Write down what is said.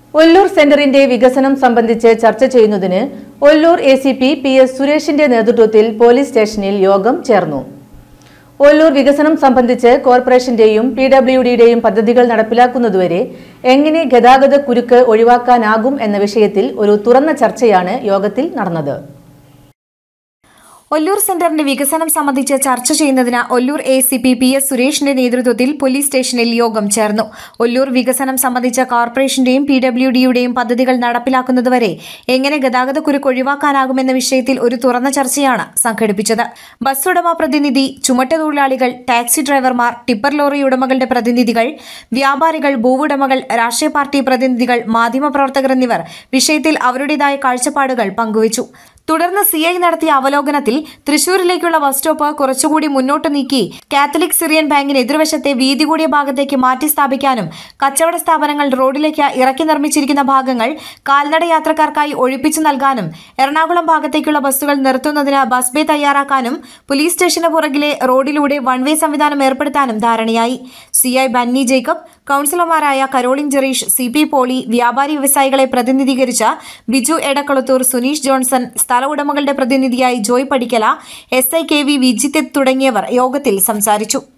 ഒല്ലൂർ സെന്ററിന്റെ വികസനം സംബന്ധിച്ച് ചർച്ച ചെയ്യുന്നതിന് Ollur A C P P S സുരേഷിന്റെ നേതൃത്വത്തിൽ പോലീസ് സ്റ്റേഷനിൽ യോഗം ചേർന്നു ഒല്ലൂർ വികസനം സംബന്ധിച്ച് കോർപ്പറേഷന്റെയും പി ഡബ്ല്യു ഡിയുടെയും പദ്ധതികൾ നടപ്പിലാക്കുന്നതുവരെ എങ്ങനെ ഗതാഗത കുരുക്ക് ഒഴിവാക്കാനാകും എന്ന വിഷയത്തിൽ ഒരു തുറന്ന ചർച്ചയാണ് യോഗത്തിൽ നടന്നത് ഒല്ലൂർ സെന്ററിന്റെ വികസനം സംബന്ധിച്ച് ചർച്ച ചെയ്യുന്നതിന് Ollur A C P P S സുരേഷിന്റെ നേതൃത്വത്തിൽ പോലീസ് സ്റ്റേഷനിൽ യോഗം ചേർന്നു ഒല്ലൂർ വികസനം സംബന്ധിച്ച കോർപ്പറേഷന്റെയും പി ഡബ്ല്യു ഡിയുടെയും പദ്ധതികൾ നടപ്പിലാക്കുന്നതുവരെ എങ്ങനെ ഗതാഗത കുരുക്ക് ഒഴിവാക്കാനാകുമെന്ന വിഷയത്തിൽ ഒരു തുറന്ന ചർച്ചയാണ് സംഘടിപ്പിച്ചത് ബസ് ഉടമ പ്രതിനിധി ചുമട്ടുതൊഴിലാളികൾ ടാക്സി ഡ്രൈവർമാർ ടിപ്പർ ലോറി ഉടമകളുടെ പ്രതിനിധികൾ വ്യാപാരികൾ ഭൂവുടമകൾ രാഷ്ട്രീയ പാർട്ടി പ്രതിനിധികൾ മാധ്യമപ്രവർത്തകർ എന്നിവർ വിഷയത്തിൽ അവരുടേതായ കാഴ്ചപ്പാടുകൾ പങ്കുവച്ചു തുടർന്ന് സി ഐ നടത്തിയ അവലോകനത്തിൽ തൃശൂരിലേക്കുള്ള ബസ് സ്റ്റോപ്പ് കുറച്ചുകൂടി മുന്നോട്ട് നീക്കി കാത്തലിക് സിറിയൻ ബാങ്കിന് എതിർവശത്തെ വീതി കൂടിയ ഭാഗത്തേക്ക് മാറ്റി സ്ഥാപിക്കാനും കച്ചവട സ്ഥാപനങ്ങൾ റോഡിലേക്ക് ഇറക്കി നിർമ്മിച്ചിരിക്കുന്ന ഭാഗങ്ങൾ കാൽനട യാത്രക്കാർക്കായി ഒഴിപ്പിച്ചു നൽകാനും എറണാകുളം ഭാഗത്തേക്കുള്ള ബസ്സുകൾ നിർത്തുന്നതിന് ബസ് ബേ തയ്യാറാക്കാനും പോലീസ് സ്റ്റേഷന് പുറകിലെ റോഡിലൂടെ വൺ വേ സംവിധാനം ഏർപ്പെടുത്താനും ധാരണയായി സി ഐ ബന്നി ജേക്കബ് കൌൺസിലർമാരായ കരോളിൻ ജെറീഷ് സി പി പോളി വ്യാപാരി വ്യവസായികളെ പ്രതിനിധീകരിച്ച ബിജു എടക്കളത്തൂർ സുനീഷ് ജോൺസൺ സ്ഥല ഉടമകളുടെ പ്രതിനിധിയായി Joy Padikkala S I K V Vijith തുടങ്ങിയവർ യോഗത്തിൽ സംസാരിച്ചു